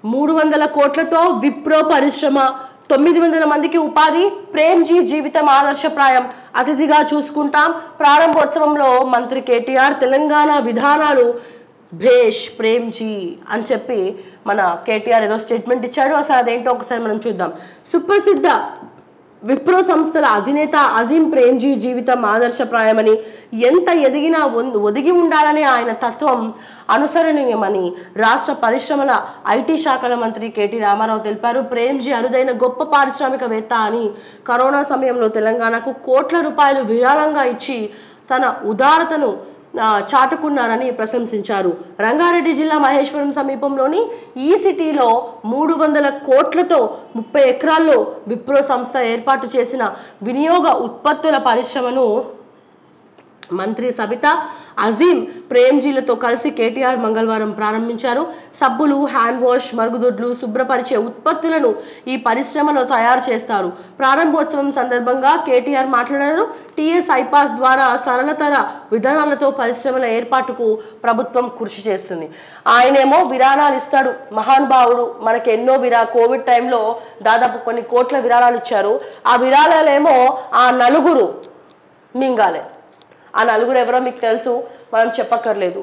మూడు వందల కోట్లతో విప్రో పరిశ్రమ తొమ్మిది వందల మందికి ఉపాధి ప్రేమ్జీ జీవితం ఆదర్శప్రాయం అతిథిగా చూసుకుంటాం ప్రారంభోత్సవంలో మంత్రి కేటీఆర్ తెలంగాణ విధానాలు భేష్ ప్రేమ్జీ అని చెప్పి మన కేటీఆర్ ఏదో స్టేట్మెంట్ ఇచ్చాడు అసలు అదేంటో ఒకసారి మనం చూద్దాం సుప్రసిద్ధ విప్రో సంస్థల అధినేత అజీం ప్రేమ్జీ జీవితం ఆదర్శప్రాయమని ఎంత ఎదిగినా ఒన్- ఒదిగి ఉండాలనే ఆయన తత్వం అనుసరణీయమని రాష్ట్ర పరిశ్రమల ఐటీ శాఖల మంత్రి కేటీ రామారావు తెలిపారు ప్రేమ్జీ అరుదైన గొప్ప పారిశ్రామికవేత్త అని కరోనా సమయంలో తెలంగాణకు కోట్ల రూపాయలు విరాళంగా ఇచ్చి తన ఉదారతను ఆ, చాటుకున్నారని ప్రశంసించారు రంగారెడ్డి జిల్లా మహేశ్వరం సమీపంలోని ఈ సిటీలో మూడు వందల కోట్లతో ముప్పై ఎకరాల్లో విప్రో సంస్థ ఏర్పాటు చేసిన వినియోగ ఉత్పత్తుల పరిశ్రమను మంత్రి సబిత అజీం ప్రేమ్జీలతో కలిసి కేటీఆర్ మంగళవారం ప్రారంభించారు సబ్బులు హ్యాండ్ వాష్ మరుగుదొడ్లు శుభ్రపరిచే ఉత్పత్తులను ఈ పరిశ్రమలో తయారు చేస్తారు ప్రారంభోత్సవం సందర్భంగా కేటీఆర్ మాట్లాడారు టీఎస్ ఐపాస్ ద్వారా సరళతర విధానాలతో పరిశ్రమల ఏర్పాటుకు ప్రభుత్వం కృషి చేస్తుంది ఆయనేమో విరాళాలు ఇస్తాడు మహానుభావుడు మనకి ఎన్నో విరా కోవిడ్ టైంలో దాదాపు కొన్ని కోట్ల విరాళాలు ఇచ్చారు ఆ విరాళాలేమో ఆ నలుగురు మింగాలే ఆ నలుగురు ఎవరో మీకు తెలుసు మనం చెప్పక్కర్లేదు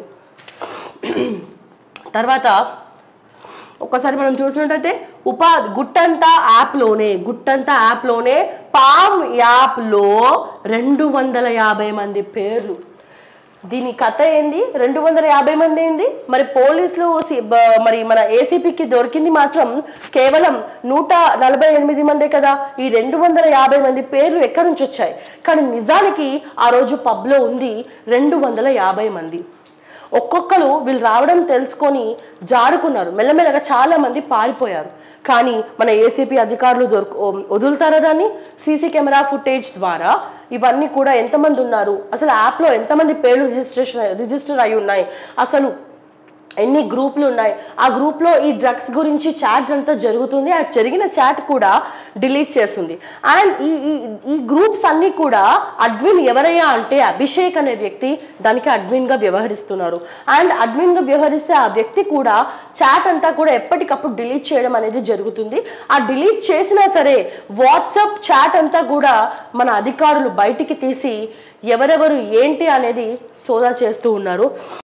తర్వాత ఒక్కసారి మనం చూసినట్టయితే ఉపా గుట్టంతా యాప్లోనే గుట్టంతా యాప్లోనే పామ్ యాప్లో రెండు వందల యాభై మంది పేర్లు దీని కథ ఏంది రెండు వందల యాభై మంది ఏంది మరి పోలీసులు సి- బ- మరి మన ఏసీపీకి దొరికింది మాత్రం కేవలం నూట నలభై ఎనిమిది మందే కదా ఈ రెండు వందల యాభై మంది పేర్లు ఎక్కడి నుంచి వచ్చాయి కానీ నిజానికి ఆ రోజు పబ్లో ఉంది రెండు వందల యాభై మంది ఒక్కొక్కరు వీళ్ళు రావడం తెలుసుకొని జారుకున్నారు మెల్లమెల్లగా చాలా మంది పారిపోయారు కానీ మన ఏసీపీ అధికారులు దొరకు వదులుతారా దాన్ని సీసీ కెమెరా ఫుటేజ్ ద్వారా ఇవన్నీ కూడా ఎంతమంది ఉన్నారు అసలు యాప్లో ఎంతమంది పేర్లు రిజిస్ట్రేషన్ రిజిస్టర్ అయి ఉన్నాయి అసలు ఎన్ని గ్రూపులు ఉన్నాయి ఆ గ్రూప్లో ఈ డ్రగ్స్ గురించి చాట్ అంతా జరుగుతుంది ఆ జరిగిన చాట్ కూడా డిలీట్ చేస్తుంది అండ్ ఈ ఈ ఈ గ్రూప్స్ అన్నీ కూడా అడ్మిన్ ఎవరయ్యా అంటే అభిషేక్ అనే వ్యక్తి దానికి అడ్మిన్గా వ్యవహరిస్తున్నారు అండ్ అడ్మిన్గా వ్యవహరిస్తే ఆ వ్యక్తి కూడా చాట్ అంతా కూడా ఎప్పటికప్పుడు డిలీట్ చేయడం అనేది జరుగుతుంది ఆ డిలీట్ చేసినా సరే వాట్సాప్ చాట్ అంతా కూడా మన అధికారులు బయటికి తీసి ఎవరెవరు ఏంటి అనేది సోదా చేస్తూ ఉన్నారు